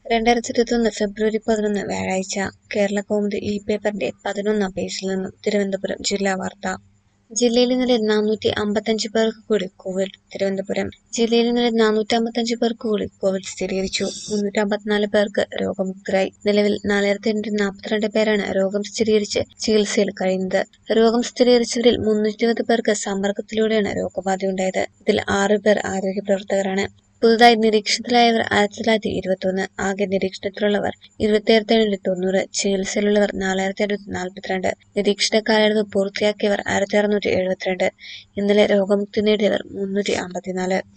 രണ്ടായിരത്തി ഇരുപത്തൊന്ന് ഫെബ്രുവരി പതിനൊന്ന് വ്യാഴാഴ്ച കേരള കൗമുദി ഇ പേപ്പറിന്റെ പതിനൊന്നാം പേജിൽ നിന്നും തിരുവനന്തപുരം ജില്ലാ വാർത്ത ജില്ലയിൽ ഇന്നലെ നാനൂറ്റി അമ്പത്തഞ്ച് പേർക്ക് കൂടി കോവിഡ് തിരുവനന്തപുരം ജില്ലയിൽ ഇന്നലെ നാനൂറ്റി അമ്പത്തഞ്ച് പേർക്ക് കൂടി കോവിഡ് സ്ഥിരീകരിച്ചു മുന്നൂറ്റി അമ്പത്തിനാല് പേർക്ക് രോഗമുക്തരായി നിലവിൽ നാലായിരത്തി എണ്ണൂറ്റി നാൽപ്പത്തിരണ്ട് പേരാണ് രോഗം സ്ഥിരീകരിച്ച് ചികിത്സയിൽ കഴിയുന്നത് രോഗം സ്ഥിരീകരിച്ചവരിൽ മുന്നൂറ്റി ഇരുപത് പേർക്ക് സമ്പർക്കത്തിലൂടെയാണ് രോഗബാധയുണ്ടായത് ഇതിൽ ആറ് പേർ ആരോഗ്യ പ്രവർത്തകരാണ് പുതുതായി നിരീക്ഷണത്തിലായവർ ആയിരത്തി തൊള്ളായിരത്തി ഇരുപത്തൊന്ന് ആകെ നിരീക്ഷണത്തിലുള്ളവർ ഇരുപത്തിയായിരത്തി എണ്ണൂറ്റി തൊണ്ണൂറ് ചികിത്സയിലുള്ളവർ നാലായിരത്തി എണ്ണൂറ്റി നാൽപ്പത്തിരണ്ട് നിരീക്ഷണ കാലയളവ് പൂർത്തിയാക്കിയവർ ആയിരത്തി അറുന്നൂറ്റി എഴുപത്തിരണ്ട് ഇന്നലെ രോഗമുക്തി നേടിയവർ മുന്നൂറ്റി അമ്പത്തിനാല്